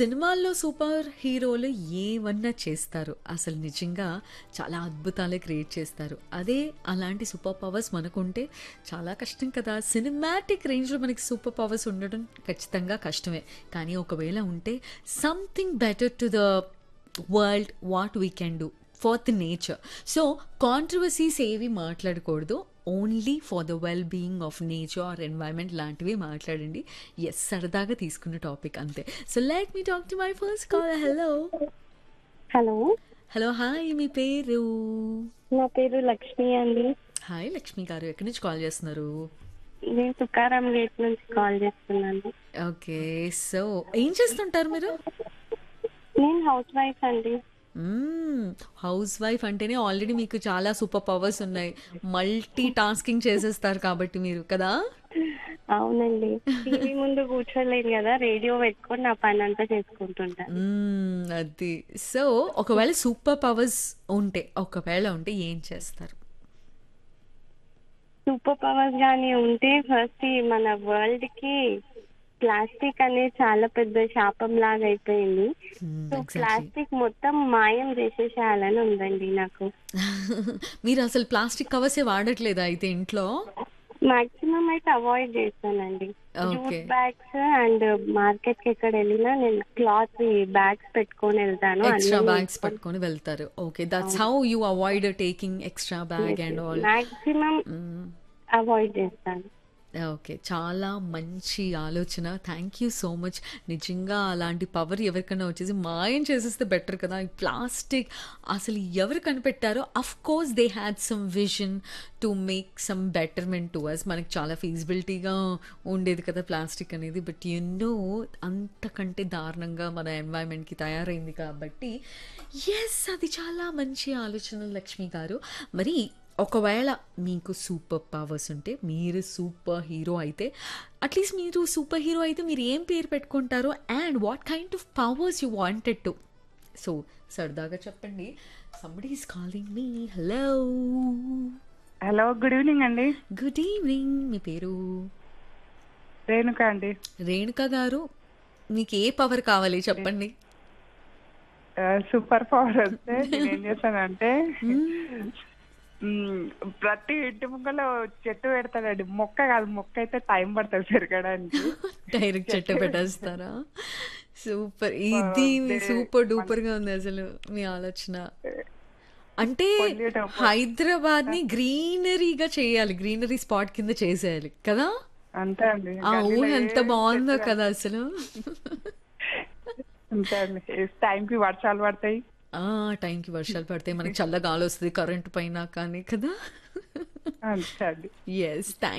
సినిమాల్లో సూపర్ హీరోలు ఏమన్నా చేస్తారు అసలు నిజంగా చాలా అద్భుతాలే క్రియేట్ చేస్తారు అదే అలాంటి సూపర్ పవర్స్ మనకుంటే చాలా కష్టం కదా సినిమాటిక్ రేంజ్లో మనకి సూపర్ పవర్స్ ఉండడం ఖచ్చితంగా కష్టమే కానీ ఒకవేళ ఉంటే something better to the world what we can do for the nature so controversies ఏవి మాట్లాడకూడదు only for the well being of nature or environment లాంటివి మాట్లాడండి ఎస్ సరదాగా తీసుకున్న టాపిక్ అంతే so let me talk to my first call hello hello hello hi మీ పేరు నా పేరు లక్ష్మి అండి హాయ్ లక్ష్మి గారు ఎక్కడి నుంచి కాల్ చేస్తున్నారు నేను తుకారాం గేట్ నుంచి కాల్ చేస్తున్నాను ఓకే సో ఏం చేస్తుంటారు మీరు నేను హౌస్ వైఫ్ అండి హౌస్ వైఫ్ అంటేనే ఆల్రెడీ మీకు చాలా సూపర్ పవర్స్ ఉన్నాయి మల్టీ టాస్కింగ్ చేసేస్తారు కాబట్టి మీరు కదా అవునండి టీవీ ముందు కూర్చోలేదు కదా రేడియో పెట్టుకొని నా పని అంతా చేసుకుంటుంటాను మ్మ్, అది సో ఒకవేళ సూపర్ పవర్స్ ఉంటే ఒకవేళ ఉంటే ఏం చేస్తారు సూపర్ పవర్స్ కానీ ఉంటే ఫస్ట్ మన వరల్డ్ కి ప్లాస్టిక్ అనేది చాలా పెద్ద శాపం లాగా అయిపోయింది మ్మ్, సో exactly. ప్లాస్టిక్ మొత్తం మాయం చేసేసేయాలని ఉందండి నాకు మీరు అసలు ప్లాస్టిక్ కవర్సే వాడట్లేదా అయితే ఇంట్లో మాక్సిమం అయితే అవాయిడ్ చేస్తానండి Okay. Jute bags and market కి ఎక్కడ వెళ్ళినా నేను క్లాత్ బ్యాగ్స్ పెట్టుకొని వెళ్తాను ఎక్స్ట్రా బ్యాగ్స్ పట్టుకొని వెళ్తారు okay that's how you avoid taking extra bag and all maximum avoid చేస్తాను ఓకే చాలా మంచి ఆలోచన థ్యాంక్ యూ సో మచ్ నిజంగా అలాంటి పవర్ ఎవరికైనా వచ్చేసి మాయం చేసేస్తే బెటర్ కదా ఈ ప్లాస్టిక్ అసలు ఎవరు కనిపెట్టారో of course they had some vision to make some betterment to us మనకి చాలా ఫీజిబిలిటీగా ఉండేది కదా ప్లాస్టిక్ అనేది బట్ ఎన్నో అంతకంటే దారుణంగా మన ఎన్వైరన్మెంట్కి తయారైంది కాబట్టి ఎస్ అది చాలా మంచి ఆలోచన లక్ష్మి గారు మరి ఒకవేళ మీకు సూపర్ పవర్స్ ఉంటే మీరు సూపర్ హీరో అయితే అట్లీస్ట్ మీరు సూపర్ హీరో అయితే మీరు ఏం పేరు పెట్టుకుంటారో and what kind of powers you wanted to so సరదాగా చెప్పండి somebody is calling me hello hello good evening అండి గుడ్ ఈవినింగ్ మీ పేరు రేణుక అండి రేణుక గారు మీకు ఏ పవర్ కావాలి చెప్పండి ఆ, సూపర్ పవర్ వస్తే నేను ఏం చేస్తానంటే మ్, ప్రతి ఇంటి ముక్కలో చెట్టు పెడతాడండి మొక్క కాదు మొక్క అయితే టైం పడుతుంది పెరగడానికి డైరెక్ట్ చెట్టు పెట్టేస్తారా సూపర్ ఇది మీ సూపర్ డూపర్ గా ఉంది అసలు మీ ఆలోచన అంటే హైదరాబాద్ ని గ్రీనరీగా చేయాలి గ్రీనరీ స్పాట్ కింద చేసేయాలి కదా అంతే అండి ఆ గల్లీలో ఊహ ఎంత ఏ బాగుందో చెట్టు కదా అసలు అంతే అండి టైంకి వర్షాలు పడతాయి ఆ టైంకి వర్షాలు పడితే మనకి చల్లగా గాలి వస్తుంది కరెంట్ పైన కానీ కదా అంతే అండి ఎస్ థ్యాంక్